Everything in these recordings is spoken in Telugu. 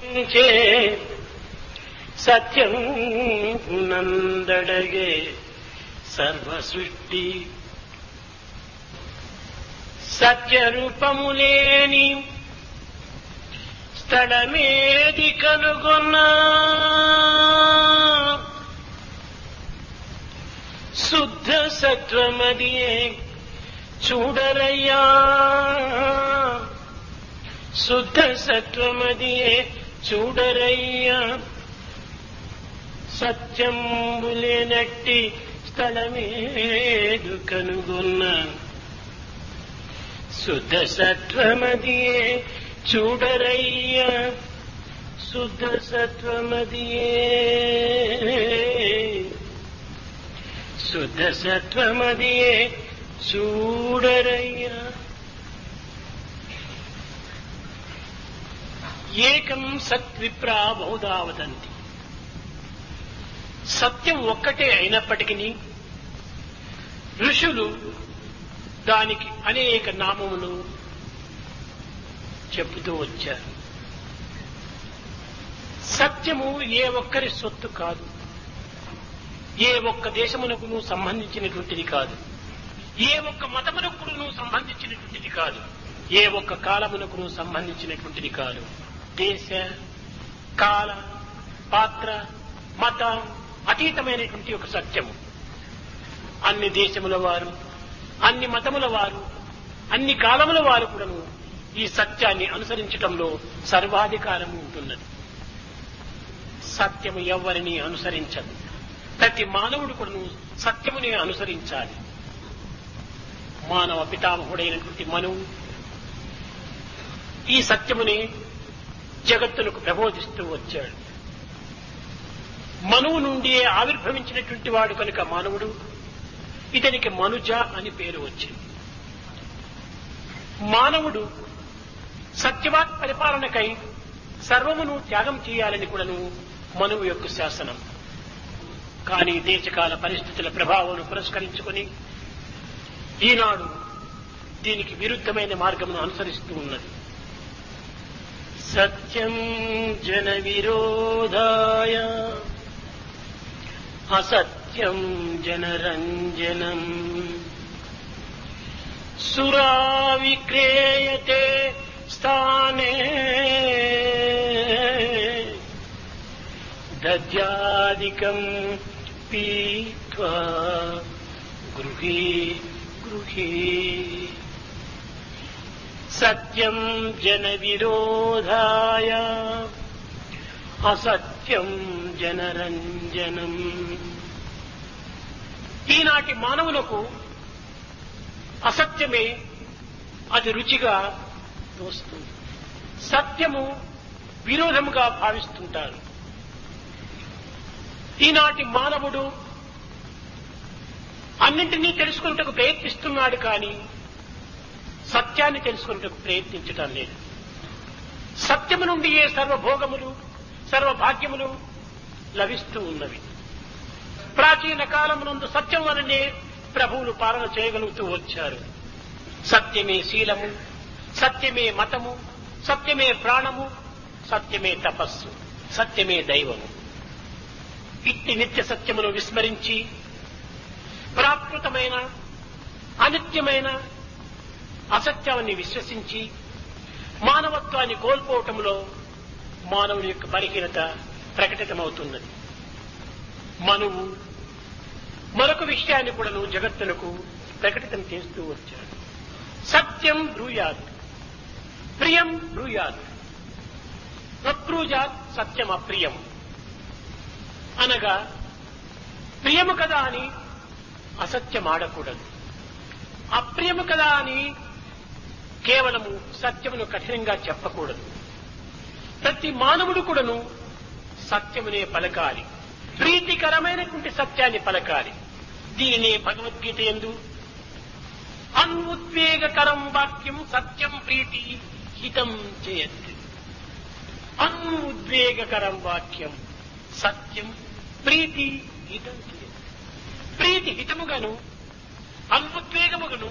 చే సత్యం నందడగే సర్వ సృష్టి సత్యరూపము లేని స్థలమేది కనుగొన్నా శుద్ధ సత్వమదియే చూడరయ్యా శుద్ధ సత్వమదియే చూడరయ్యా సత్యంబులేనట్టి స్థలమేదు కనుగొన్న శుద్ధ సత్వమదియే చూడరయ్యా శుద్ధ సత్వమదియే శుద్ధ సత్వమదియే చూడరయ్యా ఏకం సత్విప్రా బహుదా వదంతి సత్యం ఒక్కటే అయినప్పటికీ ఋషులు దానికి అనేక నామములు చెబుతూ వచ్చారు సత్యము ఏ ఒక్కరి సొత్తు కాదు ఏ ఒక్క దేశమునకును సంబంధించినటువంటిది కాదు ఏ ఒక్క మతమునకును సంబంధించినటువంటిది కాదు ఏ ఒక్క కాలమునకును సంబంధించినటువంటిది కాదు దేశ కాల పాత్ర మత అతీతమైనటువంటి ఒక సత్యము అన్ని దేశముల వారు అన్ని మతముల వారు అన్ని కాలముల వారు కూడాను ఈ సత్యాన్ని అనుసరించటంలో సర్వాధికారము ఉంటున్నది సత్యము ఎవరిని అనుసరించదు ప్రతి మానవుడు కూడాను సత్యముని అనుసరించాలి మానవ పితామహుడైనటువంటి మనువు ఈ సత్యముని జగత్తులకు ప్రబోధిస్తూ వచ్చాడు మనువు నుండి ఆవిర్భవించినటువంటి వాడు కనుక మానవుడు ఇతనికి మనుజ అని పేరు వచ్చింది మానవుడు సత్యవాక్ పరిపాలనకై సర్వమును త్యాగం చేయాలని కూడాను మనువు యొక్క శాసనం కానీ దేశకాల పరిస్థితుల ప్రభావం పురస్కరించుకొని ఈనాడు దీనికి విరుద్ధమైన మార్గమును అనుసరిస్తూ ఉన్నది సత్యం జన విరోధాయ అసత్యం జనరంజనం సురా విక్రేయతే స్థానే దద్యాదికం పీత్వా గృహీ గృహీ సత్యం జన విరోధాయ అసత్యం జనరంజనం ఈనాటి మానవులకు అసత్యమే అది రుచిగా తోస్తుంది సత్యము విరోధముగా భావిస్తుంటారు ఈనాటి మానవుడు అన్నింటినీ తెలుసుకున్నటకు ప్రయత్నిస్తున్నాడు కానీ సత్యాన్ని తెలుసుకున్నటకు ప్రయత్నించటం లేదు సత్యము నుండి ఏ సర్వభోగములు సర్వభాగ్యములు లభిస్తూ ఉన్నవి ప్రాచీన కాలమునందు సత్యం వలనే ప్రభువులు పాలన చేయగలుగుతూ వచ్చారు సత్యమే శీలము సత్యమే మతము సత్యమే ప్రాణము సత్యమే తపస్సు సత్యమే దైవము ఇట్టి నిత్య సత్యమును విస్మరించి ప్రాకృతమైన అనిత్యమైన అసత్యాన్ని విశ్వసించి మానవత్వాన్ని కోల్పోవటంలో మానవుని యొక్క బలహీనత ప్రకటితమవుతున్నది మనువు మరొక విషయాన్ని కూడాను జగత్తునకు ప్రకటితం చేస్తూ వచ్చాడు సత్యం బ్రూయాత్ ప్రియం బ్రూయాత్ అబ్రూజాత్ సత్యం అప్రియం అనగా ప్రియము కదా అని అసత్యం ఆడకూడదు అప్రియము కదా అని కేవలము సత్యమును కఠినంగా చెప్పకూడదు ప్రతి మానవుడు కూడాను సత్యమునే పలకాలి ప్రీతికరమైనటువంటి సత్యాన్ని పలకాలి దీనినే భగవద్గీత ఎందు అన్ఉద్వేగకరం వాక్యం సత్యం ప్రీతి హితం చేయత్ అన్ఉద్వేగకరం వాక్యం సత్యం ప్రీతి హితం చేయత్ ప్రీతి హితముగాను అన్ఉద్వేగముగాను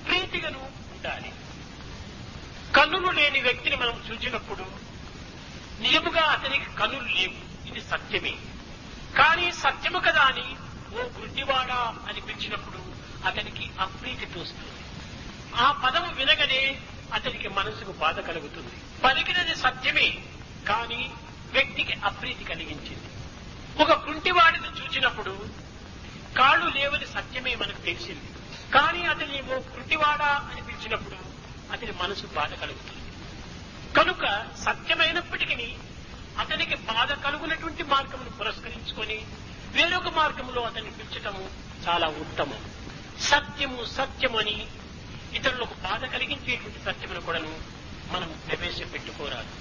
ప్రీతిగాను ఉండాలి కన్నులు లేని వ్యక్తిని మనం చూసినప్పుడు నిజముగా అతనికి కనులు లేవు ఇది సత్యమే కానీ సత్యము కదా అని ఓ గుడ్డివాడా అని పిలిచినప్పుడు అతనికి అప్రీతి తోస్తుంది ఆ పదము వినగనే అతనికి మనసుకు బాధ కలుగుతుంది పలికినది సత్యమే కానీ వ్యక్తికి అప్రీతి కలిగించింది ఒక కుంటివాడిని చూచినప్పుడు కాళ్ళు లేవని సత్యమే మనకు తెలిసింది కానీ అతని ఓ కుంటివాడా అని పిలిచినప్పుడు అతని మనసు బాధ కలుగుతుంది కనుక సత్యమైనప్పటికీ అతనికి బాధ కలుగునటువంటి మార్గమును పురస్కరించుకొని వేరొక మార్గంలో అతన్ని పిలిచటము చాలా ఉత్తమం సత్యము సత్యమని ఇతరులకు బాధ కలిగించేటువంటి సత్యమును కూడాను మనం ప్రవేశపెట్టుకోరాదు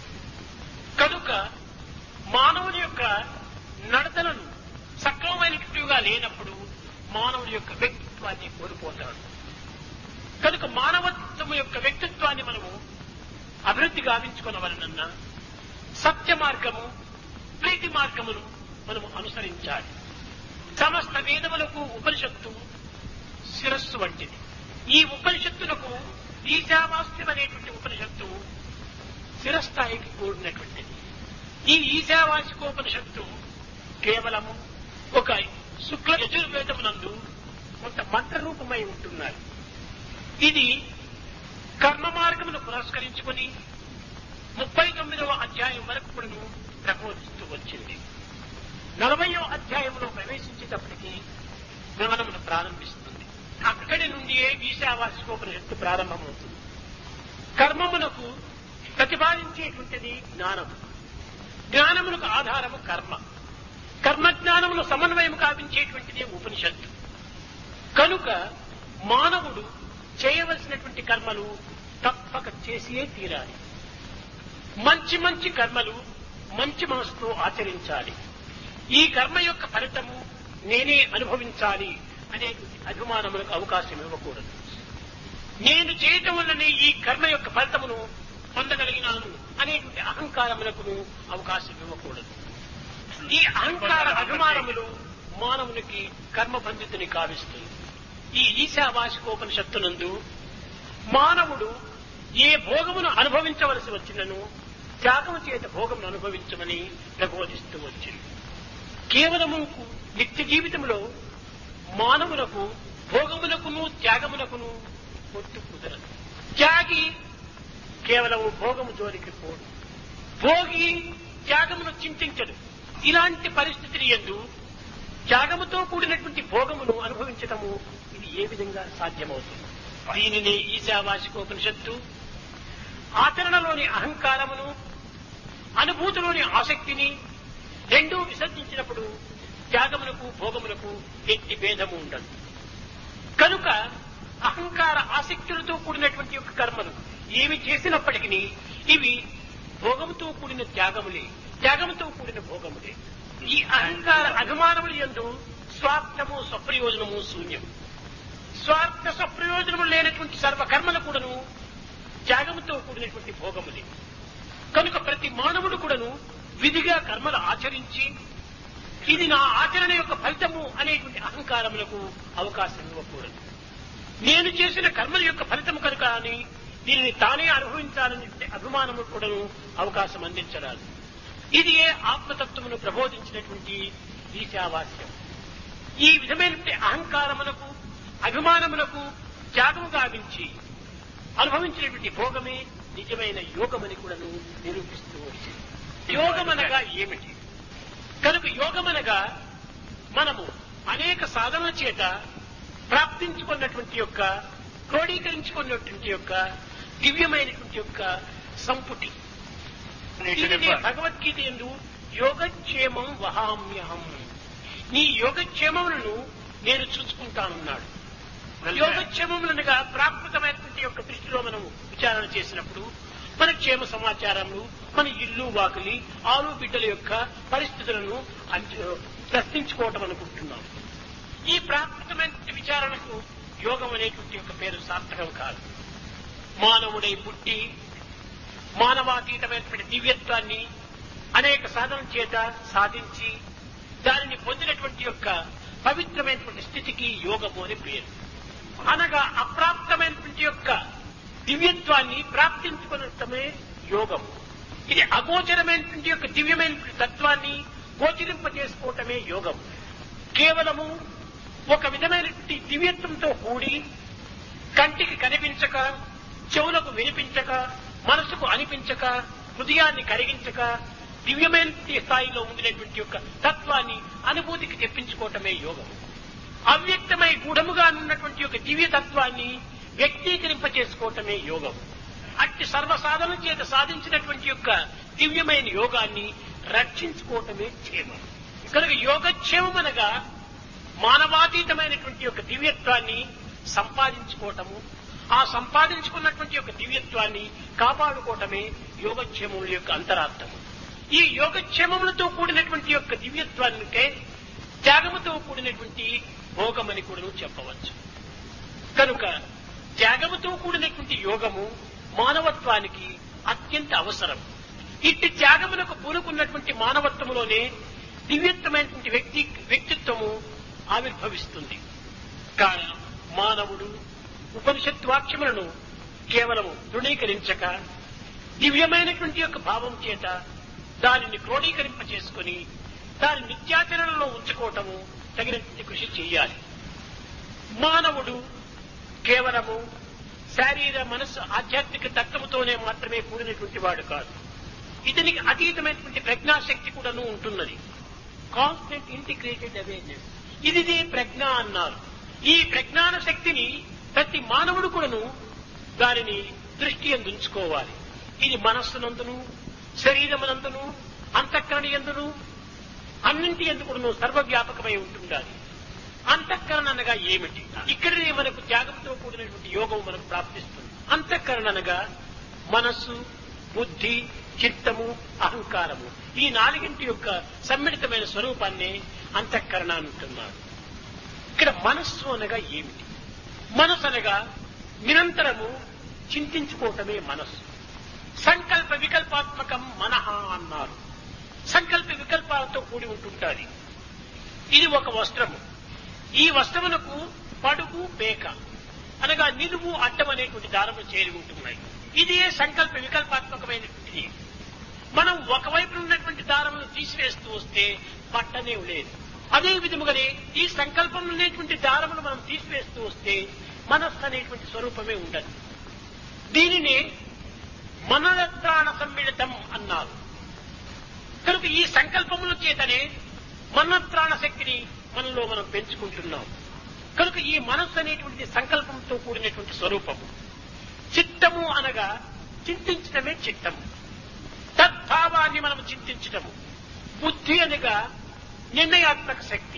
కనుక మానవుని యొక్క నడతలను సక్రమమైనట్టుగా లేనప్పుడు మానవుని యొక్క వ్యక్తిత్వాన్ని కోల్పోతాడు కనుక మానవత్వం యొక్క వ్యక్తిత్వాన్ని మనము అభివృద్ధి గావించుకునవలనన్నా సత్య మార్గము ప్రీతి మార్గమును మనము అనుసరించాలి సమస్త వేదములకు ఉపనిషత్తు శిరస్సు వంటిది ఈ ఉపనిషత్తులకు ఈశావాస్యం అనేటువంటి ఉపనిషత్తు శిరస్థాయికి కూడినటువంటిది ఈ ఈశావాసికోపనిషత్తు కేవలము ఒక శుక్ల యజుర్వేదమునందు కొంత మంత్రరూపమై ఉంటున్నారు ఇది కర్మ మార్గమును పురస్కరించుకొని ముప్పై తొమ్మిదవ అధ్యాయం వరకు కూడాను ప్రబోధిస్తూ వచ్చింది నలభయో అధ్యాయంలో ప్రవేశించేటప్పటికి గమనమును ప్రారంభిస్తుంది అక్కడి నుండియే ఈశావాసికోపనిషత్తు ప్రారంభమవుతుంది కర్మమునకు ప్రతిపాదించేటువంటిది జ్ఞానం జ్ఞానమునకు ఆధారము కర్మ కర్మజ్ఞానమును సమన్వయం కావించేటువంటిది ఉపనిషత్తు కనుక మానవుడు చేయవలసినటువంటి కర్మలు తప్పక చేసియే తీరాలి మంచి మంచి కర్మలు మంచి మనసుతో ఆచరించాలి ఈ కర్మ యొక్క ఫలితము నేనే అనుభవించాలి అనేటువంటి అభిమానములకు అవకాశం ఇవ్వకూడదు నేను చేయటం వల్లనే ఈ కర్మ యొక్క ఫలితమును పొందగలిగినాను అనేటువంటి అహంకారములకు అవకాశం ఇవ్వకూడదు ఈ అహంకార అభిమానములు మానవునికి కర్మబంధితుని కావిస్తుంది ఈ ఈశావాసికోపనిషత్తునందు మానవుడు ఏ భోగమును అనుభవించవలసి వచ్చినను త్యాగము చేత భోగమును అనుభవించమని ప్రబోధిస్తూ వచ్చింది కేవలము నిత్య జీవితంలో మానవులకు భోగములకును త్యాగములకును పొత్తు కుదరదు త్యాగి కేవలము భోగము జోలికి పోడు భోగి త్యాగమును చింతించడు ఇలాంటి పరిస్థితిని ఎందు త్యాగముతో కూడినటువంటి భోగమును అనుభవించటము ఇది ఏ విధంగా సాధ్యమవుతుంది దీనిని ఈశావాసికోపనిషత్తు ఆచరణలోని అహంకారమును అనుభూతిలోని ఆసక్తిని రెండూ విసర్జించినప్పుడు త్యాగములకు భోగములకు ఎట్టి భేదము ఉండదు కనుక అహంకార ఆసక్తులతో కూడినటువంటి యొక్క కర్మలు ఏమి చేసినప్పటికీ ఇవి భోగముతో కూడిన త్యాగములే త్యాగముతో కూడిన భోగములే ఈ అహంకార అభిమానములు ఎందు స్వార్థము స్వప్రయోజనము శూన్యం స్వార్థ స్వప్రయోజనము లేనటువంటి సర్వకర్మలు కూడాను త్యాగముతో కూడినటువంటి భోగములే కనుక ప్రతి మానవుడు కూడాను విధిగా కర్మలు ఆచరించి ఇది నా ఆచరణ యొక్క ఫలితము అనేటువంటి అహంకారములకు అవకాశం ఇవ్వకూడదు నేను చేసిన కర్మల యొక్క ఫలితము కనుక అని దీనిని తానే అనుభవించాలని అభిమానము కూడాను అవకాశం అందించరాదు ఇది ఏ ఆత్మతత్వమును ప్రబోధించినటువంటి ఈశావాస్యం ఈ విధమైనటువంటి అహంకారములకు అభిమానములకు త్యాగము గావించి అనుభవించినటువంటి భోగమే నిజమైన యోగమని కూడాను నిరూపిస్తూ వచ్చింది యోగమనగా ఏమిటి కనుక యోగమనగా మనము అనేక సాధనల చేత ప్రాప్తించుకున్నటువంటి యొక్క క్రోడీకరించుకున్నటువంటి యొక్క దివ్యమైనటువంటి యొక్క సంపుటి దీనినే భగవద్గీత ఎందు యోగక్షేమం వహామ్యహం నీ యోగక్షేమములను నేను చూసుకుంటానన్నాడు యోగక్షేమములనగా ప్రాకృతమైనటువంటి యొక్క దృష్టిలో మనం విచారణ చేసినప్పుడు మన క్షేమ సమాచారములు మన ఇల్లు వాకిలి ఆలు బిడ్డల యొక్క పరిస్థితులను అంచ- ప్రశ్నించుకోవటం అనుకుంటున్నాం ఈ ప్రాకృతమైన విచారణకు యోగం అనేటువంటి యొక్క పేరు సార్థకం కాదు మానవుడై పుట్టి మానవాతీతమైనటువంటి దివ్యత్వాన్ని అనేక సాధనల చేత సాధించి దానిని పొందినటువంటి యొక్క పవిత్రమైనటువంటి స్థితికి యోగము అని పేరు అనగా అప్రాప్తమైనటువంటి యొక్క దివ్యత్వాన్ని ప్రాప్తించుకునటమే యోగము ఇది అగోచరమైనటువంటి యొక్క దివ్యమైనటువంటి తత్వాన్ని గోచరింప చేసుకోవటమే యోగం కేవలము ఒక విధమైనటువంటి దివ్యత్వంతో కూడి కంటికి కనిపించక చెవులకు వినిపించక మనసుకు అనిపించక హృదయాన్ని కరిగించక దివ్యమైన స్థాయిలో ఉండినటువంటి యొక్క తత్వాన్ని అనుభూతికి తెప్పించుకోవటమే యోగం అవ్యక్తమై గూఢముగా ఉన్నటువంటి యొక్క దివ్య తత్వాన్ని వ్యక్తీకరింప చేసుకోవటమే యోగం అట్టి సర్వసాధనం చేత సాధించినటువంటి యొక్క దివ్యమైన యోగాన్ని రక్షించుకోవటమే క్షేమం కనుక యోగక్షేమం అనగా మానవాతీతమైనటువంటి యొక్క దివ్యత్వాన్ని సంపాదించుకోవటము ఆ సంపాదించుకున్నటువంటి యొక్క దివ్యత్వాన్ని కాపాడుకోవటమే యోగక్షేమముల యొక్క అంతరార్థము ఈ యోగక్షేమములతో కూడినటువంటి యొక్క దివ్యత్వానికే త్యాగముతో కూడినటువంటి భోగమని కూడా చెప్పవచ్చు కనుక త్యాగముతో కూడినటువంటి యోగము మానవత్వానికి అత్యంత అవసరం ఇట్టి త్యాగములకు పూనుకున్నటువంటి మానవత్వములోనే దివ్యత్వమైనటువంటి వ్యక్తి వ్యక్తిత్వము ఆవిర్భవిస్తుంది కాని మానవుడు ఉపనిషత్ వాక్యములను కేవలము తృణీకరించక దివ్యమైనటువంటి యొక్క భావం చేత దానిని క్రోడీకరింప చేసుకుని దాని నిత్యాచరణలో ఉంచుకోవటము తగినటువంటి కృషి చేయాలి మానవుడు కేవలము శారీర మనస్సు ఆధ్యాత్మిక తత్వముతోనే మాత్రమే కూడినటువంటి వాడు కాదు ఇతనికి అతీతమైనటువంటి ప్రజ్ఞాశక్తి కూడాను ఉంటున్నది కాన్స్టెంట్ ఇంటిగ్రేటెడ్ అవేర్నెస్ ఇది ప్రజ్ఞ అన్నారు ఈ ప్రజ్ఞాన శక్తిని ప్రతి మానవుడు కూడాను దానిని దృష్టి అందుంచుకోవాలి ఇది మనస్సునందును శరీరమునందును అంతఃకరణ ఎందును అన్నింటి ఎందుకును సర్వవ్యాపకమై ఉంటుండాలి అంతఃకరణ అనగా ఏమిటి ఇక్కడనే మనకు త్యాగంతో కూడినటువంటి యోగం మనకు ప్రాప్తిస్తుంది అంతఃకరణ అనగా మనస్సు బుద్ధి చిత్తము అహంకారము ఈ నాలుగింటి యొక్క సమ్మిళితమైన స్వరూపాన్ని అంతఃకరణ అంటున్నారు ఇక్కడ మనస్సు అనగా ఏమిటి మనస్సు అనగా నిరంతరము చింతించుకోవటమే మనస్సు సంకల్ప వికల్పాత్మకం మనహ అన్నారు సంకల్ప వికల్పాలతో కూడి ఉంటుంటాది ఇది ఒక వస్త్రము ఈ వస్త్రమునకు పడుగు పేక అనగా నిలువు అడ్డం అనేటువంటి దారములు చేరి ఉంటున్నాయి ఇదే సంకల్ప వికల్పాత్మకమైనటువంటిది మనం ఒకవైపు ఉన్నటువంటి దారమును తీసివేస్తూ వస్తే పట్టనే లేదు అదే విధముగానే ఈ సంకల్పం అనేటువంటి దారమును మనం తీసివేస్తూ వస్తే మనస్సు అనేటువంటి స్వరూపమే ఉండదు దీనిని మనరత్రాణ సమ్మిళితం అన్నారు కనుక ఈ సంకల్పముల చేతనే మనత్రాణ శక్తిని మనలో మనం పెంచుకుంటున్నాం కనుక ఈ మనస్సు అనేటువంటి సంకల్పంతో కూడినటువంటి స్వరూపము చిత్తము అనగా చింతించడమే చిత్తము తద్భావాన్ని మనం చింతించటము బుద్ధి అనగా నిర్ణయాత్మక శక్తి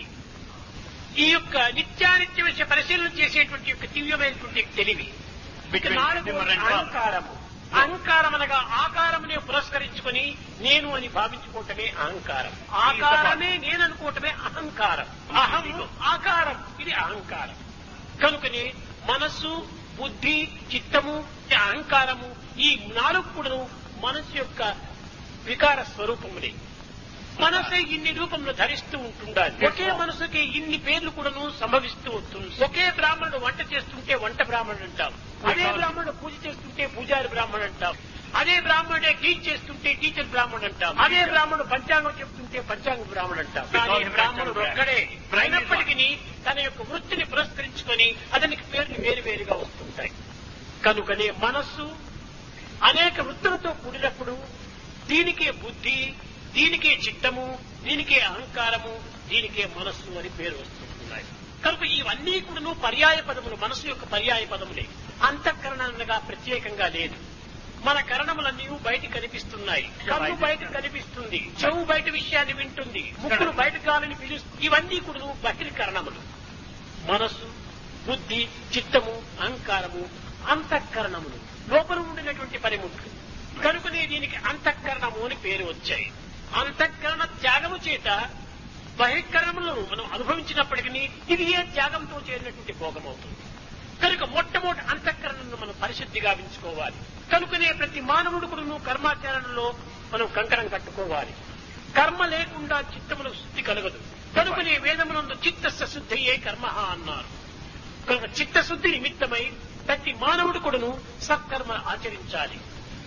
ఈ యొక్క నిత్యానిత్య విషయ పరిశీలన చేసేటువంటి యొక్క దివ్యమైనటువంటి తెలివి ఇక నాలుగవది అహంకారము అహంకారం అనగా ఆకారమునే పురస్కరించుకొని నేను అని భావించుకోవటమే అహంకారం ఆకారమే నేను అనుకోవటమే అహంకారం అహం ఆకారం ఇది అహంకారం కనుకనే మనస్సు బుద్ధి చిత్తము ఈ అహంకారము ఈ నాలుగు కూడాను మనస్సు యొక్క వికార స్వరూపములే మనసే ఇన్ని రూపంలో ధరిస్తూ ఉంటుండాలి ఒకే మనసుకి ఇన్ని పేర్లు కూడాను సంభవిస్తూ వస్తుంది ఒకే బ్రాహ్మణుడు వంట చేస్తుంటే వంట బ్రాహ్మణుడు అంటాం అదే బ్రాహ్మణుడు పూజ చేస్తుంటే పూజారి బ్రాహ్మణుడు అంటాం అదే బ్రాహ్మణుడే టీచ్ చేస్తుంటే టీచర్ బ్రాహ్మణుడు అంటాం అదే బ్రాహ్మణుడు పంచాంగం చెప్తుంటే పంచాంగ బ్రాహ్మణుడు అంటాం కానీ బ్రాహ్మణుడు ఒక్కడే అయినప్పటికీ తన యొక్క వృత్తిని పురస్కరించుకొని అతనికి పేర్లు వేరు వేరుగా వస్తుంటాయి కనుకనే మనస్సు అనేక వృత్తులతో కూడినప్పుడు దీనికే బుద్ధి దీనికే చిత్తము దీనికే అహంకారము దీనికే మనస్సు అని పేరు వస్తున్నాయి కనుక ఇవన్నీ కూడాను పర్యాయ పదములు మనస్సు యొక్క పర్యాయ పదములే అంతఃకరణ అనగా ప్రత్యేకంగా లేదు మన కరణములన్నీ బయట కనిపిస్తున్నాయి కన్ను బయట కనిపిస్తుంది చెవు బయట విషయాన్ని వింటుంది ముక్కులు బయట గాలిని పిలుస్తుంది ఇవన్నీ కూడా బహిర్కరణములు మనస్సు బుద్ధి చిత్తము అహంకారము అంతఃకరణములు లోపల ఉండినటువంటి పనిముట్లు కనుకనే దీనికి అంతఃకరణము అని పేరు వచ్చాయి అంతఃకరణ త్యాగము చేత బహిష్కరణములను మనం అనుభవించినప్పటికీ ఇది ఏ త్యాగంతో చేరినటువంటి భోగం అవుతుంది కనుక మొట్టమొదటి అంతఃకరణను మనం పరిశుద్ధిగా ఉంచుకోవాలి కనుకనే ప్రతి మానవుడు కూడా కర్మాచరణలో మనం కంకణం కట్టుకోవాలి కర్మ లేకుండా చిత్తములో శుద్ధి కలగదు కనుకనే వేదమునందు చిత్తస్య శుద్ధియే కర్మ అన్నారు కనుక చిత్తశుద్ధి నిమిత్తమై ప్రతి మానవుడు కూడాను సత్కర్మ ఆచరించాలి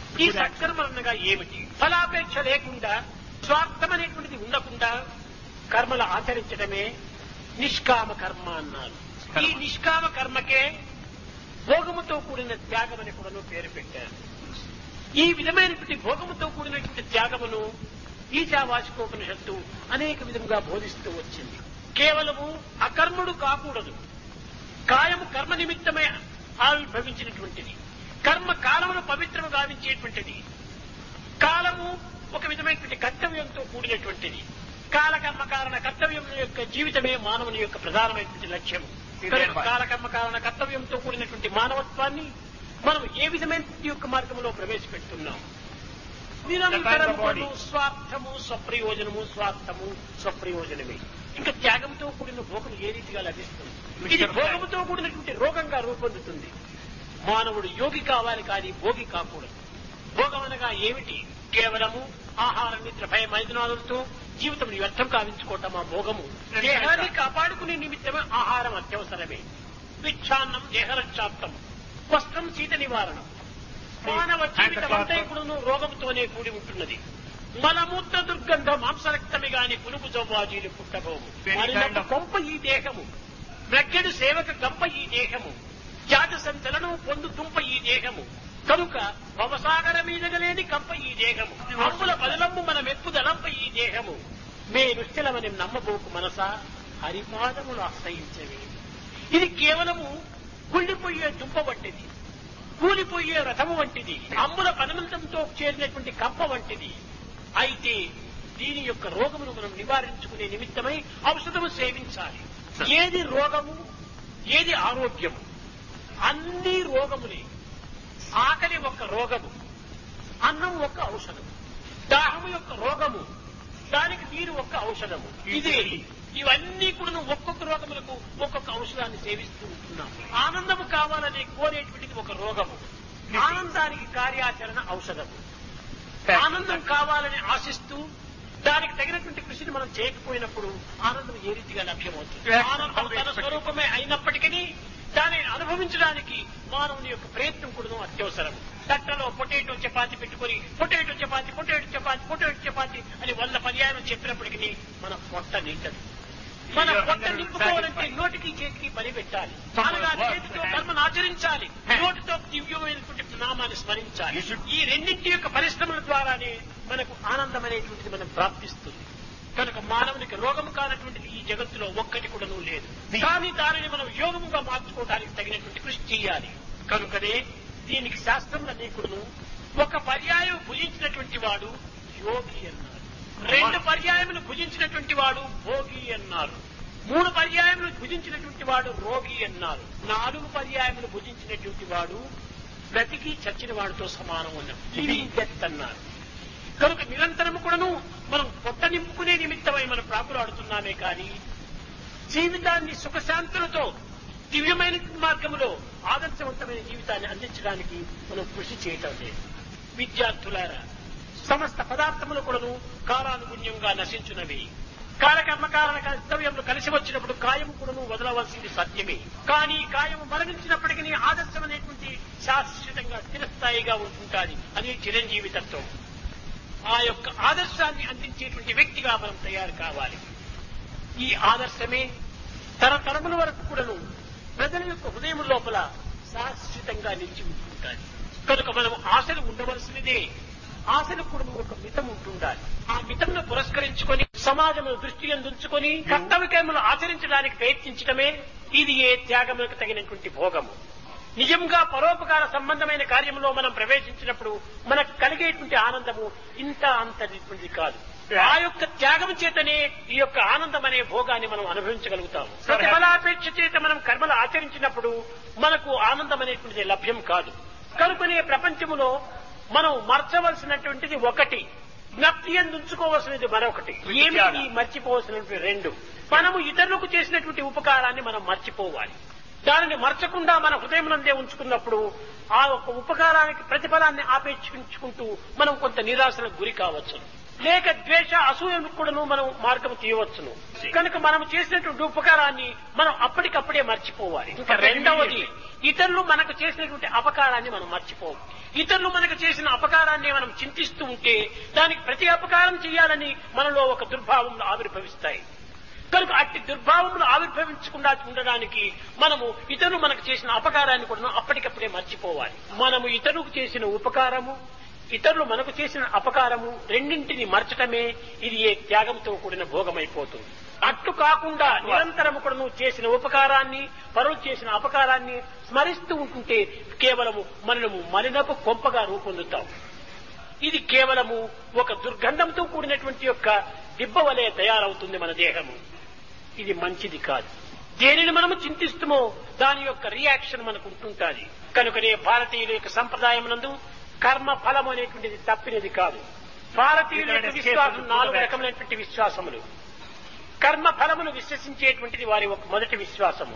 ఈ సత్కర్మ అనగా ఏమిటి ఫలాపేక్ష లేకుండా స్వార్థం అనేటువంటిది ఉండకుండా కర్మలు ఆచరించడమే నిష్కామ కర్మ అన్నారు ఈ నిష్కామ కర్మకే భోగముతో కూడిన త్యాగం అని కూడా పేరు పెట్టారు ఈ విధమైనటువంటి భోగముతో కూడినటువంటి త్యాగమును ఈశావాసికోపనిషత్తు అనేక విధముగా బోధిస్తూ వచ్చింది కేవలము అకర్ముడు కాకూడదు కాయము కర్మ నిమిత్తమై ఆవిర్భవించినటువంటిది కర్మ కాలమును పవిత్రము గావించేటువంటిది కాలము ఒక విధమైనటువంటి కర్తవ్యంతో కూడినటువంటిది కాలకర్మ కారణ కర్తవ్యం యొక్క జీవితమే మానవుని యొక్క ప్రధానమైనటువంటి లక్ష్యం కనుక కాలకర్మ కారణ కర్తవ్యంతో కూడినటువంటి మానవత్వాన్ని మనం ఏ విధమైన యొక్క మార్గంలో ప్రవేశపెడుతున్నాం నిరంతరము స్వార్థము స్వప్రయోజనము స్వార్థము స్వప్రయోజనమే ఇంకా త్యాగంతో కూడిన భోగం ఏ రీతిగా లభిస్తుంది ఇది భోగముతో కూడినటువంటి రోగంగా రూపొందుతుంది మానవుడు యోగి కావాలి కానీ భోగి కాకూడదు భోగం అనగా ఏమిటి కేవలము ఆహార నిద్ర భయ మైదనాలతో జీవితం వ్యర్థం కావించుకోవటం ఆ భోగము దేహాన్ని కాపాడుకునే నిమిత్తమే ఆహారం అత్యవసరమే విచ్ఛాన్నం దేహరక్షాప్తం వస్త్రం శీత నివారణం మానవ జీవితం అంతా ఇప్పుడు రోగంతోనే కూడి ఉంటున్నది మలమూత్ర దుర్గంధ మాంసరక్తమి గాని పులుగు జవ్వాజీలు పుట్టబోవు మరినొక కొంప ఈ దేహము మెగ్గడు సేవక గంప ఈ దేహము జాత సంచలనం పొందు తుంప ఈ దేహము కనుక భవసాగర మీదగలేని కంప ఈ దేహము అమ్ముల బదలమ్ము మన మెప్పుదలంప ఈ దేహము మే నిశ్చలమని నమ్మబోకు మనసా హరిపాదములు ఆశ్రయించవి ఇది కేవలము కుళ్ళిపోయే దుంప వంటిది కూలిపోయే రథము వంటిది అమ్ముల పనమంతంతో చేరినటువంటి కంప వంటిది అయితే దీని యొక్క రోగమును మనం నివారించుకునే నిమిత్తమై ఔషధము సేవించాలి ఏది రోగము ఏది ఆరోగ్యము అన్ని రోగములే ఆకలి ఒక రోగము అన్నం ఒక ఔషధము దాహము యొక్క రోగము దానికి నీరు ఒక్క ఔషధము ఇదే ఇవన్నీ కూడా ఒక్కొక్క రోగములకు ఒక్కొక్క ఔషధాన్ని సేవిస్తూ ఉంటున్నాం ఆనందము కావాలని కోరేటువంటిది ఒక రోగము ఆనందానికి కార్యాచరణ ఔషధము ఆనందం కావాలని ఆశిస్తూ దానికి తగినటువంటి కృషిని మనం చేయకపోయినప్పుడు ఆనందం ఏ రీతిగా లభ్యమవుతుంది ఆనందం తన స్వరూపమే అయినప్పటికీ దానిని అనుభవించడానికి మానవుని యొక్క ప్రయత్నం కూడా అత్యవసరం తట్టలో పొటాటో చపాతి పెట్టుకొని potato chapati potato chapati potato chapati అని వంద పర్యాయం చెప్పినప్పటికీ మన పొట్ట నిండదు మన పొట్ట నింపుకోవాలంటే నోటికి చేతికి పని పెట్టాలి అనగా చేతితో కర్మను ఆచరించాలి నోటితో దివ్యమైనటువంటి నామాన్ని స్మరించాలి ఈ రెండింటి యొక్క పరిశ్రమల ద్వారానే మనకు ఆనందం అనేటువంటిది మనం ప్రాప్తిస్తుంది కనుక మానవునికి రోగము కానటువంటిది ఈ జగత్తులో ఒక్కటి కూడా లేదు కానీ దానిని మనం యోగముగా మార్చుకోవడానికి తగినటువంటి కృషి చేయాలి కనుకనే దీనికి శాస్త్రంలో కూడాను ఒక పర్యాయం భుజించినటువంటి వాడు యోగి అన్నారు రెండు పర్యాయములు భుజించినటువంటి వాడు భోగి అన్నారు మూడు పర్యాయములు భుజించినటువంటి వాడు రోగి అన్నారు నాలుగు పర్యాయములు భుజించినటువంటి వాడు బ్రతికి చచ్చిన వాడితో సమానం అన్నారు లివింగ్ డెత్ అన్నారు కనుక నిరంతరము కూడాను మనం పొట్ట నింపుకునే నిమిత్తమై మనం ప్రాకులాడుతున్నామే కానీ జీవితాన్ని సుఖశాంతులతో దివ్యమైన మార్గంలో ఆదర్శవంతమైన జీవితాన్ని అందించడానికి మనం కృషి చేయటం లేదు విద్యార్థులారా సమస్త పదార్థములు కూడాను కాలానుగుణ్యంగా నశించున్నవి కాలకర్మ కారణ కర్తవ్యంలో కలిసి వచ్చినప్పుడు కాయము కూడాను వదలవలసింది సత్యమే కానీ కాయము మరణించినప్పటికీ ఆదర్శం అనేటువంటి శాశ్వతంగా స్థిరస్థాయిగా ఉంటుంటాది అది చిరంజీవి తత్వం ఆ యొక్క ఆదర్శాన్ని అందించేటువంటి వ్యక్తిగా మనం తయారు కావాలి ఈ ఆదర్శమే తరతరముల వరకు కూడాను ప్రజల యొక్క హృదయం లోపల శాశ్వతంగా నిలిచి ఉంటుంటాయి కనుక మనం ఆశలు ఉండవలసినదే ఆశలు కూడా ఒక మితం ఉంటుండాలి ఆ మితంను పురస్కరించుకొని సమాజంలో దృష్టి అందుంచుకొని కర్తవ్యకర్మలు ఆచరించడానికి ప్రయత్నించడమే ఇది ఏ త్యాగములకు తగినటువంటి భోగము నిజంగా పరోపకార సంబంధమైన కార్యంలో మనం ప్రవేశించినప్పుడు మనకు కలిగేటువంటి ఆనందము ఇంత అంతటి కాదు ఆ యొక్క త్యాగం చేతనే ఈ యొక్క ఆనందం అనే భోగాన్ని మనం అనుభవించగలుగుతాం ప్రతిఫలాపేక్ష చేత మనం కర్మలు ఆచరించినప్పుడు మనకు ఆనందం అనేటువంటిది లభ్యం కాదు కనుకనే ప్రపంచములో మనం మర్చవలసినటువంటిది ఒకటి జ్ఞప్తి ఉంచుకోవలసినది మరొకటి ఏమిటి మర్చిపోవలసినటువంటి రెండు మనము ఇతరులకు చేసినటువంటి ఉపకారాన్ని మనం మర్చిపోవాలి దానిని మర్చకుండా మన హృదయం నందే ఉంచుకున్నప్పుడు ఆ యొక్క ఉపకారానికి ప్రతిఫలాన్ని ఆపేక్షించుకుంటూ మనం కొంత నిరాశలకు గురి కావచ్చు లేక ద్వేష అసూయను కూడాను మనం మార్గం తీయవచ్చును కనుక మనం చేసినటువంటి ఉపకారాన్ని మనం అప్పటికప్పుడే మర్చిపోవాలి ఇంకా రెండవది ఇతరులు మనకు చేసినటువంటి అపకారాన్ని మనం మర్చిపోవాలి ఇతరులు మనకు చేసిన అపకారాన్ని మనం చింతిస్తూ ఉంటే దానికి ప్రతి అపకారం చేయాలని మనలో ఒక దుర్భావం ఆవిర్భవిస్తాయి కనుక అట్టి దుర్భావములు ఆవిర్భవించకుండా ఉండడానికి మనము ఇతరులు మనకు చేసిన అపకారాన్ని కూడా అప్పటికప్పుడే మర్చిపోవాలి మనము ఇతరులకు చేసిన ఉపకారము ఇతరులు మనకు చేసిన అపకారము రెండింటిని మర్చటమే ఇది ఏ త్యాగంతో కూడిన భోగమైపోతుంది అట్టు కాకుండా నిరంతరము కూడా నువ్వు చేసిన ఉపకారాన్ని పరులు చేసిన అపకారాన్ని స్మరిస్తూ ఉంటుంటే కేవలము మనము మలినపు కొంపగా రూపొందుతాం ఇది కేవలము ఒక దుర్గంధంతో కూడినటువంటి యొక్క దిబ్బ వలె తయారవుతుంది మన దేహము ఇది మంచిది కాదు దేనిని మనము చింతిస్తుమో దాని యొక్క రియాక్షన్ మనకు ఉంటుంటాది కనుకనే భారతీయుల యొక్క సంప్రదాయం నందు కర్మ ఫలం అనేటువంటిది తప్పినది కాదు భారతీయుల యొక్క విశ్వాసం నాలుగు రకమైనటువంటి విశ్వాసములు కర్మ ఫలమును విశ్వసించేటువంటిది వారి ఒక మొదటి విశ్వాసము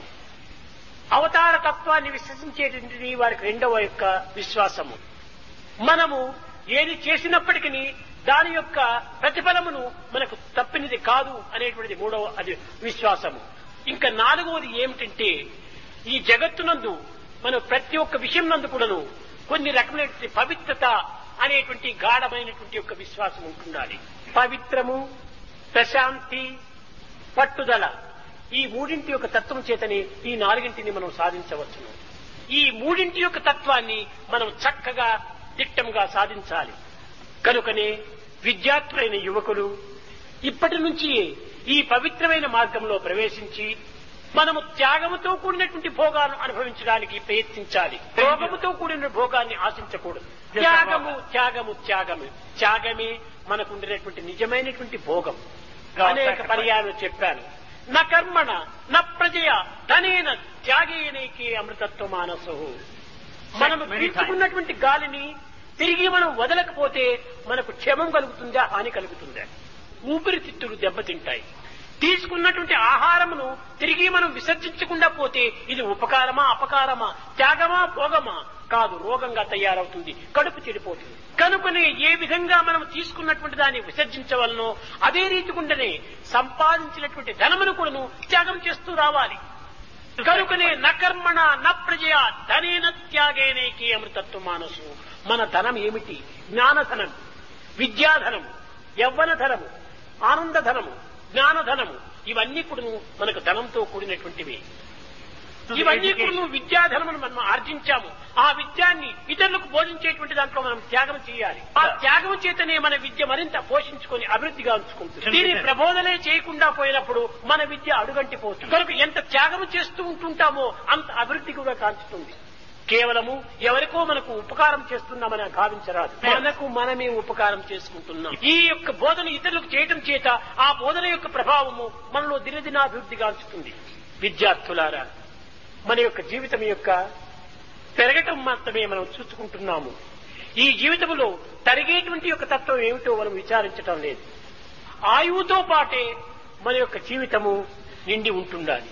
అవతార తత్వాన్ని విశ్వసించేటువంటిది వారికి రెండవ యొక్క విశ్వాసము మనము ఏది చేసినప్పటికీ దాని యొక్క ప్రతిఫలమును మనకు తప్పినది కాదు అనేటువంటిది మూడవ అది విశ్వాసము ఇంకా నాలుగవది ఏమిటంటే ఈ జగత్తునందు మనం ప్రతి ఒక్క విషయం నందు కూడాను కొన్ని రకమైనటువంటి పవిత్రత అనేటువంటి గాఢమైనటువంటి యొక్క విశ్వాసం ఉంటుండాలి పవిత్రము ప్రశాంతి పట్టుదల ఈ మూడింటి యొక్క తత్వం చేతని ఈ నాలుగింటిని మనం సాధించవచ్చును ఈ మూడింటి యొక్క తత్వాన్ని మనం చక్కగా దిట్టంగా సాధించాలి కనుకనే విద్యార్థులైన యువకులు ఇప్పటి నుంచి ఈ పవిత్రమైన మార్గంలో ప్రవేశించి మనము త్యాగముతో కూడినటువంటి భోగాలను అనుభవించడానికి ప్రయత్నించాలి భోగముతో కూడిన భోగాన్ని ఆశించకూడదు త్యాగము త్యాగము త్యాగము త్యాగమే మనకు ఉండినటువంటి నిజమైనటువంటి భోగం అనేక పర్యాలు చెప్పాను న కర్మణ న ప్రజయ ధనేన త్యాగేనైకే అమృతత్వ మానసు మనము పీల్చుకున్నటువంటి గాలిని తిరిగి మనం వదలకపోతే మనకు క్షేమం కలుగుతుందా హాని కలుగుతుందా ఊపిరితిత్తులు దెబ్బతింటాయి తీసుకున్నటువంటి ఆహారమును తిరిగి మనం విసర్జించకుండా పోతే ఇది ఉపకారమా అపకారమా త్యాగమా భోగమా కాదు రోగంగా తయారవుతుంది కడుపు చెడిపోతుంది కనుకనే ఏ విధంగా మనం తీసుకున్నటువంటి దాన్ని విసర్జించవలనో అదే రీతి గుండెనే సంపాదించినటువంటి ధనమును కూడాను త్యాగం చేస్తూ రావాలి కనుకనే నకర్మణ న ప్రజయ ధనేన త్యాగేనేకి అమృతత్వ మానసు మన ధనం ఏమిటి జ్ఞానధనం విద్యాధనము యవ్వన ధనము ఆనంద ధనము జ్ఞానధనము ఇవన్నీ కూడా మనకు ధనంతో కూడినటువంటివి ఇవన్నీ కూడా విద్యాధనమును మనం ఆర్జించాము ఆ విద్యాన్ని ఇతరులకు బోధించేటువంటి దాంట్లో మనం త్యాగం చేయాలి ఆ త్యాగం చేతనే మన విద్య మరింత పోషించుకొని అభివృద్ధిగా ఉంచుకుంటుంది దీని ప్రబోధనే చేయకుండా పోయినప్పుడు మన విద్య అడుగంటిపోతుంది కనుక ఎంత త్యాగం చేస్తూ ఉంటుంటామో అంత అభివృద్ధి కూడా కాంచుతుంది కేవలము ఎవరికో మనకు ఉపకారం చేస్తున్నామని భావించరాదు మనకు మనమే ఉపకారం చేసుకుంటున్నాం ఈ యొక్క బోధన ఇతరులకు చేయటం చేత ఆ బోధన యొక్క ప్రభావము మనలో దినదినాభివృద్ధి గాంచుతుంది విద్యార్థులారా మన యొక్క జీవితం యొక్క పెరగటం మాత్రమే మనం చూసుకుంటున్నాము ఈ జీవితంలో తరిగేటువంటి యొక్క తత్వం ఏమిటో మనం విచారించటం లేదు ఆయువుతో పాటే మన యొక్క జీవితము నిండి ఉంటుండాలి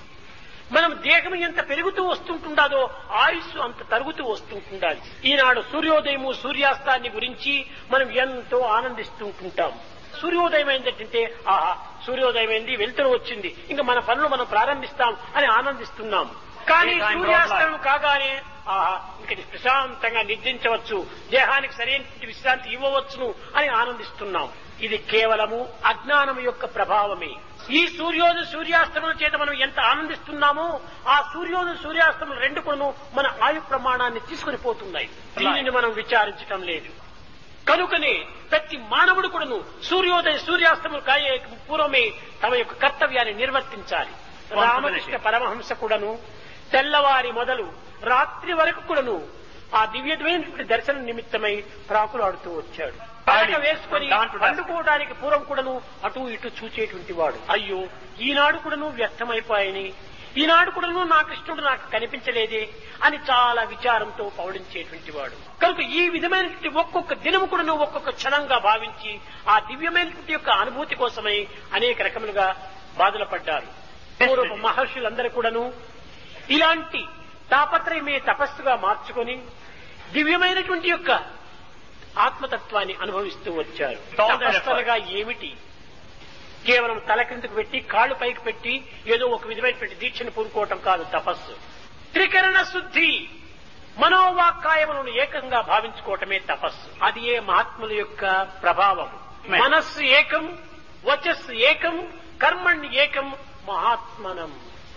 మనం దేహం ఎంత పెరుగుతూ వస్తుంటుండాదో ఆయుష్ అంత తరుగుతూ వస్తుంటుండాలి ఈనాడు సూర్యోదయము సూర్యాస్తాన్ని గురించి మనం ఎంతో ఆనందిస్తూ ఉంటుంటాం సూర్యోదయం ఏంటంటే ఆహా సూర్యోదయం అయింది వెలుతురు వచ్చింది ఇంకా మన పనులు మనం ప్రారంభిస్తాం అని ఆనందిస్తున్నాం కానీ సూర్యాస్తమం కాగానే ఆహా ఇంక ప్రశాంతంగా నిద్రించవచ్చు దేహానికి సరైన విశ్రాంతి ఇవ్వవచ్చును అని ఆనందిస్తున్నాం ఇది కేవలము అజ్ఞానం యొక్క ప్రభావమే ఈ సూర్యోదయ సూర్యాస్తమం చేత మనం ఎంత ఆనందిస్తున్నామో ఆ సూర్యోదయ సూర్యాస్తమం రెండు కూడా మన ఆయు ప్రమాణాన్ని తీసుకుని పోతున్నాయి దీనిని మనం విచారించటం లేదు కనుకనే ప్రతి మానవుడు కూడాను సూర్యోదయ సూర్యాస్తములు కాయే పూర్వమే తమ యొక్క కర్తవ్యాన్ని నిర్వర్తించాలి రామకృష్ణ పరమహంస కూడాను తెల్లవారి మొదలు రాత్రి వరకు కూడాను ఆ దివ్యమైనటువంటి దర్శనం నిమిత్తమై ప్రాకులాడుతూ వచ్చాడు పడక వేసుకొని పండుకోవడానికి పూర్వం కూడాను అటు ఇటు చూచేటువంటి వాడు అయ్యో ఈనాడు కూడాను వ్యర్థమైపోయాయని ఈనాడు కూడాను నా కృష్ణుడు నాకు కనిపించలేదే అని చాలా విచారంతో పౌడించేటువంటి వాడు కనుక ఈ విధమైనటువంటి ఒక్కొక్క దినము కూడాను ఒక్కొక్క క్షణంగా భావించి ఆ దివ్యమైనటువంటి యొక్క అనుభూతి కోసమై అనేక రకములుగా బాధలు పడ్డారు పూర్వపు మహర్షులందరూ కూడాను ఇలాంటి తాపత్రయమే తపస్సుగా మార్చుకొని దివ్యమైనటువంటి యొక్క ఆత్మతత్వాన్ని అనుభవిస్తూ వచ్చారు All that తపస్సులుగా ఏమిటి కేవలం తల క్రిందకు పెట్టి కాళ్ళు పైకి పెట్టి ఏదో ఒక విధమైనటువంటి దీక్షను పూనుకోవటం కాదు తపస్సు త్రికరణ శుద్ధి మనోవాక్కాయములను ఏకంగా భావించుకోవటమే తపస్సు అది ఏ మహాత్ముల యొక్క ప్రభావం Right. మనస్సు ఏకం వచస్సు ఏకం కర్మణ్ణి ఏకం మహాత్మనం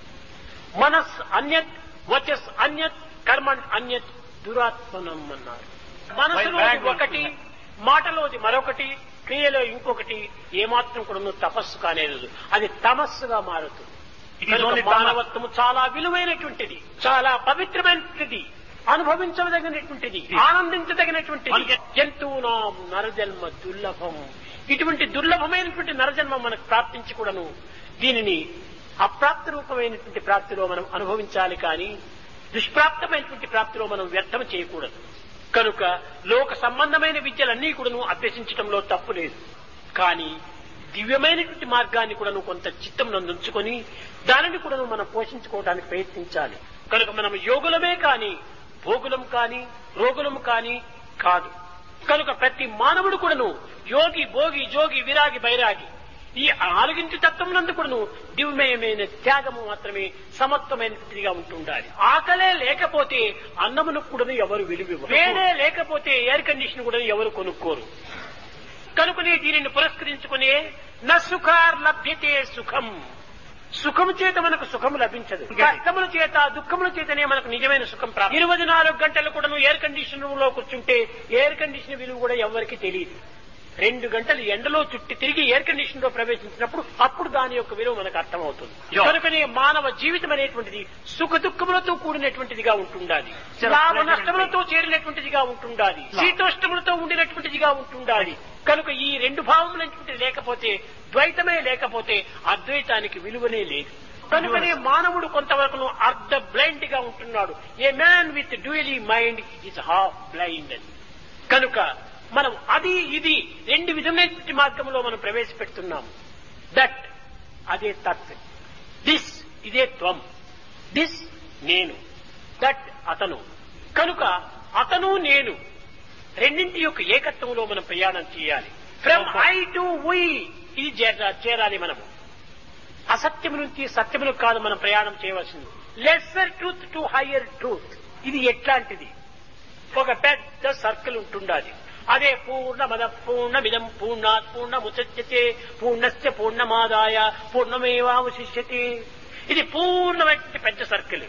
మనస్ అన్యత్ వచస్ అన్యత్ కర్మణ్ అన్యత్ దురాత్మనం అన్నారు మనసులోది Right, right. ఒకటి మాటలోది మరొకటి క్రియలో ఇంకొకటి ఏమాత్రం కూడా తపస్సు కానేదు అది తమస్సుగా మారుతుంది It is కనుక only tamas. మానవత్వము చాలా విలువైనటువంటిది చాలా పవిత్రమైనటువంటిది అనుభవించదగినటువంటిది ఆనందించదగినటువంటిది మనకి- జంతువునా నరజన్మ దుర్లభం ఇటువంటి దుర్లభమైనటువంటి నరజన్మ మనకు ప్రాప్తించి కూడాను దీనిని అప్రాప్త రూపమైనటువంటి ప్రాప్తిలో మనం అనుభవించాలి కానీ దుష్ప్రాప్తమైనటువంటి ప్రాప్తిలో మనం వ్యర్థం చేయకూడదు కనుక లోక సంబంధమైన విద్యలన్నీ కూడాను అభ్యసించడంలో తప్పు లేదు కానీ దివ్యమైనటువంటి మార్గాన్ని కూడాను కొంత చిత్తం నందుంచుకొని దానిని కూడాను మనం పోషించుకోవడానికి ప్రయత్నించాలి కనుక మనం యోగులమే కాని భోగులం కాని రోగులం కాని కాదు కనుక ప్రతి మానవుడు కూడాను యోగి భోగి జోగి విరాగి బైరాగి ఈ నాలుగింటి తత్వమునందు కూడాను దివ్యమయమైన త్యాగము మాత్రమే సమత్వమైనదిగా ఉంటుండాలి ఆకలే లేకపోతే అన్నమును కూడా ఎవరు విలువ వేడే లేకపోతే ఎయిర్ కండిషన్ కూడా ఎవరు కొనుక్కోరు కనుకనే దీనిని పురస్కరించుకునే న సుఖార్ లభ్యతే సుఖం సుఖము చేత మనకు సుఖం లభించదు కష్టముల చేత దుఃఖముల చేతనే మనకు నిజమైన సుఖం ప్రాప్తి ఇరవై నాలుగు గంటలు కూడా ఎయిర్ కండిషన్ లో కూర్చుంటే ఎయిర్ కండిషన్ విలువ కూడా ఎవరికి తెలియదు రెండు గంటలు ఎండలో చుట్టి తిరిగి ఎయిర్ కండిషన్ లో ప్రవేశించినప్పుడు అప్పుడు దాని యొక్క విలువ మనకు అర్థమవుతుంది Yeah. కనుకనే మానవ జీవితం అనేటువంటిది సుఖ దుఃఖములతో కూడినటువంటిదిగా ఉంటుండాలి Sure. లాభ నష్టములతో చేరినటువంటిదిగా ఉంటుండాలి శీతోష్టములతో ఉండినటువంటిదిగా ఉంటుండాలి కనుక ఈ రెండు భావములైనటువంటిది లేకపోతే ద్వైతమే లేకపోతే అద్వైతానికి విలువనే లేదు కనుకనే మానవుడు కొంతవరకు అర్ధ బ్లైండ్ గా ఉంటున్నాడు a man with dually mind is half blind అని కనుక మనం అది ఇది రెండు విధమైనటువంటి మార్గంలో మనం ప్రవేశపెడుతున్నాము దట్ అదే తత్ దిస్ ఇదే త్వం దిస్ నేను దట్ అతను కనుక అతను నేను రెండింటి యొక్క ఏకత్వంలో మనం ప్రయాణం చేయాలి ఫ్రమ్ ఐ టు వీ ఇది చేర- చేరాలి మనము అసత్యము నుంచి సత్యములకు కాదు మనం ప్రయాణం చేయవలసింది lesser truth to higher truth ఇది ఎట్లాంటిది ఒక పెద్ద సర్కిల్ ఉంటుండాలి అదే పూర్ణమద పూర్ణమిదం పూర్ణాత్ పూర్ణముచ్యతే పూర్ణస్య పూర్ణమాదాయ పూర్ణమేవావశిష్యతే ఇది పూర్ణమైన పెద్ద సర్కిల్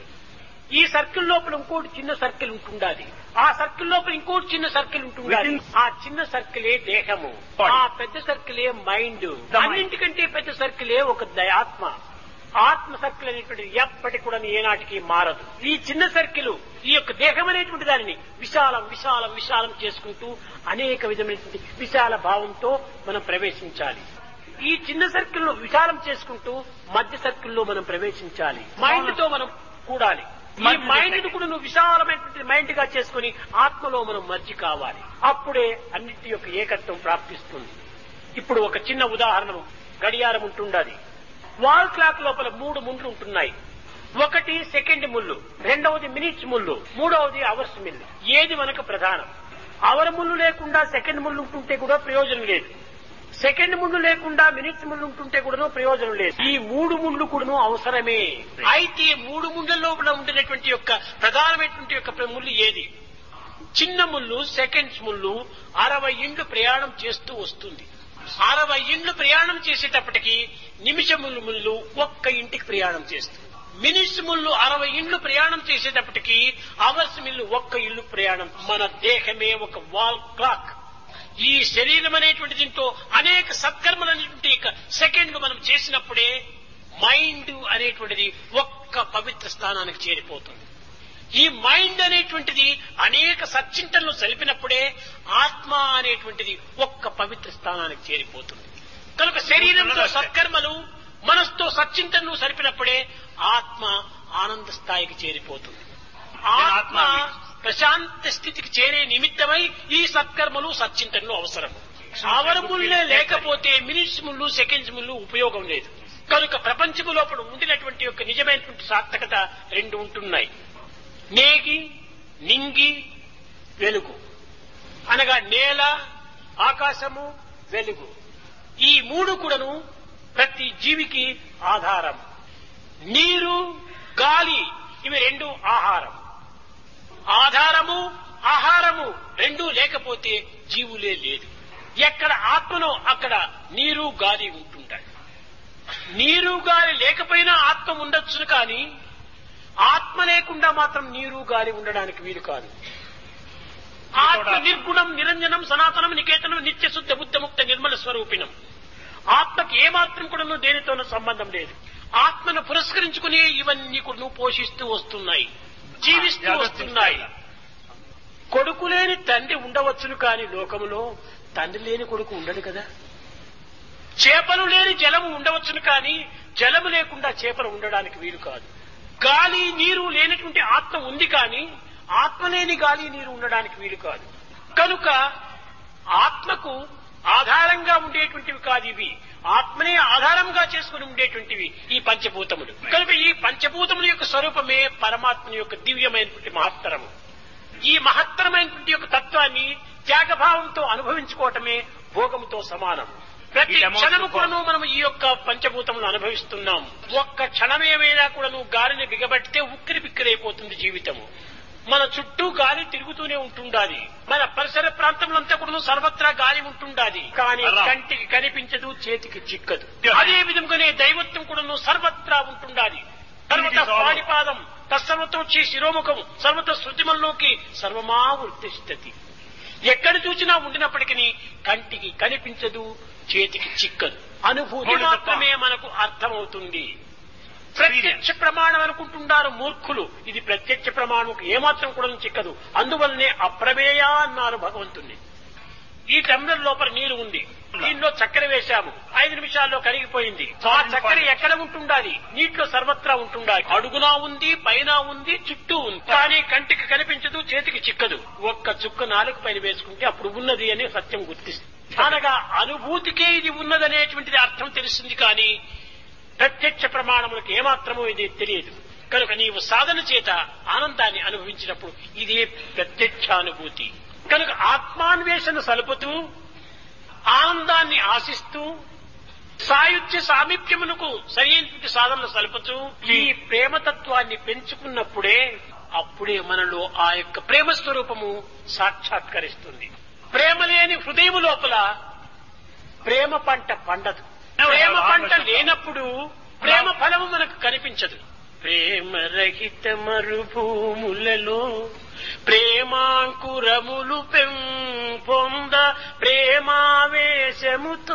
ఈ సర్కిల్ లోపల ఇంకోటి చిన్న సర్కిల్ ఉంటుండాలి ఆ సర్కిల్ లోపల ఇంకోటి చిన్న సర్కిల్ ఉంటుండాలి Within- ఆ చిన్న సర్కిలే దేహము Body. ఆ పెద్ద సర్కిలే మైండ్ mind. అన్నింటికంటే పెద్ద సర్కిలే ఒక దయాత్మ ఆత్మ సర్కిల్ అనేటువంటిది ఎప్పటికి కూడా ఏనాటికి మారదు ఈ చిన్న సర్కిల్ ఈ యొక్క దేహం అనేటువంటి దానిని విశాలం విశాలం విశాలం చేసుకుంటూ అనేక విధమైనటువంటి విశాల భావంతో మనం ప్రవేశించాలి ఈ చిన్న సర్కిల్ లో విశాలం చేసుకుంటూ మధ్య సర్కిల్లో మనం ప్రవేశించాలి మైండ్ తో మనం కూడాలి ఈ మధ్య మైండ్ సర్కిల్. కూడా నువ్వు విశాలమైనటువంటి మైండ్ గా చేసుకుని ఆత్మలో మనం మర్జి కావాలి అప్పుడే అన్నిటి యొక్క ఏకత్వం ప్రాప్తిస్తుంది ఇప్పుడు ఒక చిన్న ఉదాహరణ గడియారం ఉంటుండాలి వాల్ క్లాక్ లోపల మూడు ముళ్ళు ఉంటున్నాయి ఒకటి సెకండ్ ముళ్ళు రెండవది మినిట్స్ ముళ్ళు మూడవది అవర్స్ మిల్లు ఏది మనకు ప్రధానం అవర్ ముళ్ళు లేకుండా సెకండ్ ముళ్ళు ఉంటుంటే కూడా ప్రయోజనం లేదు సెకండ్ ముళ్ళు లేకుండా మినిట్స్ ముళ్ళు ఉంటుంటే కూడా ప్రయోజనం లేదు ఈ మూడు ముళ్ళు కూడా అవసరమే అయితే ఈ మూడు ముళ్ళ లోపల ఉండినటువంటి యొక్క ప్రధానమైనటువంటి యొక్క ముళ్ళు ఏది చిన్న ముళ్ళు సెకండ్స్ ముళ్ళు అరవై ఇండ్లు ప్రయాణం చేస్తూ వస్తుంది అరవై ఇండ్లు ప్రయాణం చేసేటప్పటికి నిమిషములు ముళ్ళు ఒక్క ఇంటికి ప్రయాణం చేస్తుంది మినిట్స్ ముళ్ళు అరవై ఇండ్లు ప్రయాణం చేసేటప్పటికి అవర్స్ మిల్లు ఒక్క ఇల్లు ప్రయాణం మన దేహమే ఒక వాల్ క్లాక్ ఈ శరీరం అనేటువంటి దీంట్లో అనేక సత్కర్మలు అనేటువంటి సెకండ్లు మనం చేసినప్పుడే మైండ్ అనేటువంటిది ఒక్క పవిత్ర స్థానానికి చేరిపోతుంది ఈ మైండ్ అనేటువంటిది అనేక సచ్చింతనలు సలిపినప్పుడే ఆత్మ అనేటువంటిది ఒక్క పవిత్ర స్థానానికి చేరిపోతుంది కనుక శరీరంతో సత్కర్మలు మనసుతో సచ్చింతనలు సరిపినప్పుడే ఆత్మ ఆనంద స్థాయికి చేరిపోతుంది ఆత్మ ప్రశాంత స్థితికి చేరే నిమిత్తమై ఈ సత్కర్మలు సచ్చింతనలు అవసరం అవరముల్లే లేకపోతే మినిట్స్ ముళ్ళు సెకండ్స్ ముళ్ళు ఉపయోగం లేదు కనుక ప్రపంచము లోపల ఉండినటువంటి యొక్క నిజమైనటువంటి సార్థకత రెండు ఉంటున్నాయి నేగి నింగి వెలుగు అనగా నేల ఆకాశము వెలుగు ఈ మూడు కూడాను ప్రతి జీవికి ఆధారం నీరు గాలి ఇవి రెండు ఆహారం ఆధారము ఆహారము రెండూ లేకపోతే జీవులే లేదు ఎక్కడ ఆత్మనో అక్కడ నీరు గాలి ఉంటుంటాయి నీరు గాలి లేకపోయినా ఆత్మ ఉండొచ్చును కానీ ఆత్మ లేకుండా మాత్రం నీరు గాలి ఉండడానికి వీలు కాదు ఆత్మ నిర్గుణం నిరంజనం సనాతనం నికేతనం నిత్య శుద్ధ బుద్ధముక్త నిర్మల స్వరూపిణం ఆత్మకి ఏమాత్రం కూడా దేనితోనూ సంబంధం లేదు ఆత్మను పురస్కరించుకుని ఇవన్నీ కూడా పోషిస్తూ వస్తున్నాయి జీవిస్తూ వస్తున్నాయి కొడుకు లేని తండ్రి ఉండవచ్చును కాని లోకములో తండ్రి లేని కొడుకు ఉండడు కదా చేపలు లేని జలము ఉండవచ్చును కానీ జలము లేకుండా చేపలు ఉండడానికి వీలు కాదు గాలి నీరు లేనటువంటి ఆత్మ ఉంది కానీ ఆత్మ లేని గాలి నీరు ఉండడానికి వీలు కాదు కనుక ఆత్మకు ఆధారంగా ఉండేటువంటివి కాదు ఇవి ఆత్మనే ఆధారంగా చేసుకుని ఉండేటువంటివి ఈ పంచభూతములు కనుక ఈ పంచభూతముల యొక్క స్వరూపమే పరమాత్మ యొక్క దివ్యమైనటువంటి మహత్తరము ఈ మహత్తరమైనటువంటి యొక్క తత్వాన్ని త్యాగభావంతో అనుభవించుకోవటమే భోగముతో సమానం ప్రతి ఈ అమౌంట్ క్షణము తో- కూడాను మనం ఈ యొక్క పంచభూతములు అనుభవిస్తున్నాం ఒక్క క్షణమేమైనా కూడాను గాలిని బిగబట్టితే ఉక్కిరి బిక్కిరైపోతుంది జీవితము మన చుట్టూ గాలి తిరుగుతూనే ఉంటుండాలి మన పరిసర ప్రాంతంలో అంతా కూడా సర్వత్రా గాలి ఉంటుండాలి కానీ అలా. కంటికి కనిపించదు చేతికి చిక్కదు Yeah. అదే విధంగానే దైవత్వం కూడాను సర్వత్రా ఉంటుండాలి సర్వత It is all. పాడిపాదం తత్సర్వతోచి శిరోముఖం సర్వత శృతిమల్లోకి సర్వమా వృత్తిష్టతి ఎక్కడ చూసినా ఉండినప్పటికీ కంటికి కనిపించదు చేతికి చిక్కదు అనుభూతి Hold it up. మాత్రమే మనకు అర్థమవుతుంది ప్రత్యక్ష ప్రమాణం అనుకుంటున్నారు మూర్ఖులు ఇది ప్రత్యక్ష ప్రమాణం ఏమాత్రం కూడా చిక్కదు అందువల్లనే అప్రమేయ అన్నారు భగవంతుణ్ణి ఈ టెంబ్లర్ లోపల నీరు ఉంది దీనిలో చక్కెర వేశాము ఐదు నిమిషాల్లో కరిగిపోయింది ఆ చక్కెర ఎక్కడ ఉంటుండాలి నీటిలో సర్వత్రా ఉంటుండాలి అడుగునా ఉంది పైన ఉంది చుట్టూ ఉంది కానీ కంటికి కనిపించదు చేతికి చిక్కదు ఒక్క చుక్క నాలుగు పైన వేసుకుంటే అప్పుడు ఉన్నది అని సత్యం గుర్తిస్తుంది అనగా అనుభూతికే ఇది ఉన్నదనేటువంటిది అర్థం తెలుస్తుంది కానీ ప్రత్యక్ష ప్రమాణములకు ఏమాత్రమూ ఇది తెలియదు కనుక నీవు సాధన చేత ఆనందాన్ని అనుభవించినప్పుడు ఇదే ప్రత్యక్షానుభూతి కనుక ఆత్మాన్వేషణ సలుపుతూ ఆనందాన్ని ఆశిస్తూ సాయుధ్య సామీప్యమునకు సరైనటువంటి సాధనలు సలుపుతూ ఈ ప్రేమతత్వాన్ని పెంచుకున్నప్పుడే అప్పుడే మనలో ఆ యొక్క ప్రేమ స్వరూపము సాక్షాత్కరిస్తుంది ప్రేమ లేని హృదయము లోపల ప్రేమ పంట పండదు ప్రేమ పంట లేనప్పుడు ప్రేమ ఫలము మనకు కనిపించదు ప్రేమ రహిత మరుభూములలో ప్రేమాంకురములు పెంపొంద ప్రేమావేశముతో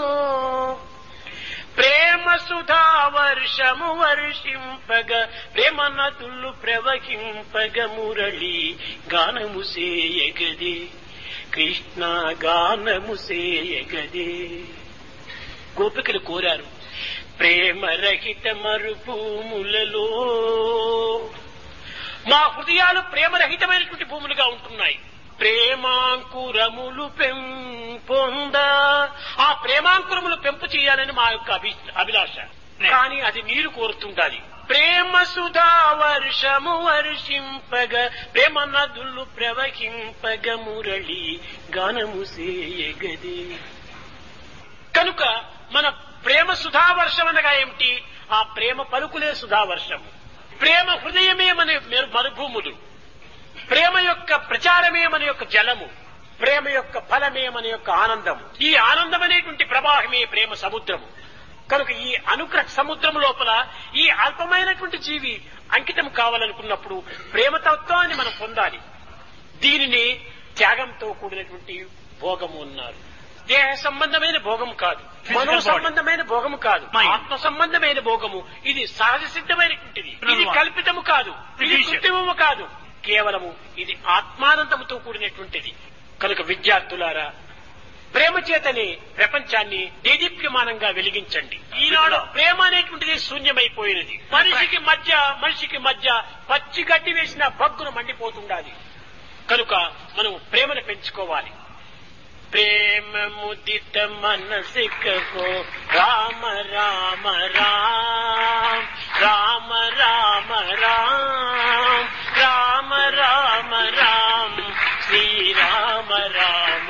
ప్రేమ సుధా వర్షము వర్షింపగ ప్రేమ నదులు ప్రవహింపగ మురళి గానము సేయగదే కృష్ణ గానము సేయగదే గోపికలు కోరారు ప్రేమ రహిత మరుభూములలో మా హృదయాలు ప్రేమరహితమైనటువంటి భూములుగా ఉంటున్నాయి ప్రేమాంకురములు పెంపొంద ఆ ప్రేమాంకురములు పెంపు చేయాలని మా యొక్క అభి అభిలాష కానీ అది నీరు కోరుతుండాలి ప్రేమ సుధా వర్షము వర్షింపగ ప్రేమ నదులు ప్రవహింపగ మురళి గానము సేయగదే కనుక మన ప్రేమ సుధావర్షం అనగా ఏమిటి ఆ ప్రేమ పలుకులే సుధావర్షము ప్రేమ హృదయమే మన మెరు- మరుభూములు ప్రేమ యొక్క ప్రచారమే మన యొక్క జలము ప్రేమ యొక్క ఫలమే మన యొక్క ఆనందం ఈ ఆనందం అనేటువంటి ప్రవాహమే ప్రేమ సముద్రము కనుక ఈ అనుగ్రహ సముద్రం లోపల ఈ అల్పమైనటువంటి జీవి అంకితం కావాలనుకున్నప్పుడు ప్రేమతత్వాన్ని మనం పొందాలి దీనిని త్యాగంతో కూడినటువంటి భోగము అన్నారు దేహ సంబంధమైన భోగం కాదు Physical మనో body. సంబంధమైన భోగము కాదు Mind. ఆత్మ సంబంధమైన భోగము ఇది సహజ సిద్ధమైనటువంటిది ఇది Physical one. కల్పితము కాదు ఇది Artificial. కృత్రిమము కాదు కేవలము ఇది ఆత్మానందముతో కూడినటువంటిది కనుక విద్యార్థులారా ప్రేమ చేతనే ప్రపంచాన్ని దేదీప్యమానంగా వెలిగించండి ఈనాడు ప్రేమ అనేటువంటిది శూన్యమైపోయినది మనిషికి మధ్య మనిషికి మధ్య పచ్చి గడ్డి వేసిన భగ్గును మండిపోతుండాలి కనుక మనం ప్రేమను పెంచుకోవాలి ప్రేమ ముదిత మనసికో రామ రామ రామ రామ రామ రామ రామ రామ రామ శ్రీరామ రామ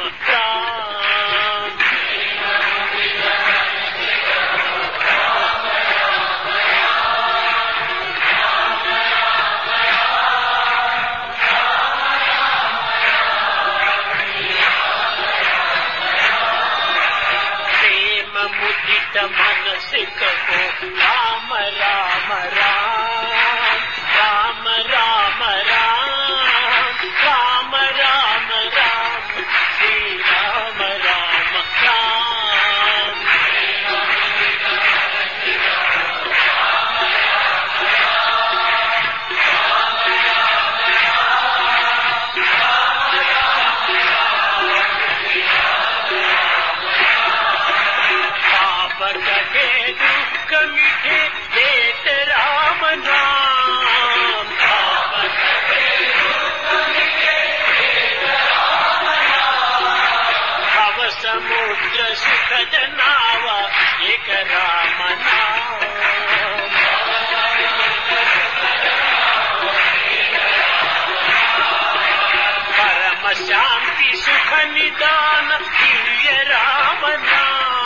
చిత్త మనసికకు రామ రామ రామ రామ రామ రామ రామ రామ రామ శ్రీ రామ రామ రామ पाप कटे दुख मिटे देत राम नाम पाप कटे दुख मिटे देत राम नाम भव समुद्र सुखद नावा एक राम नाम परम शांति सुख निदान दिव्य राम नाम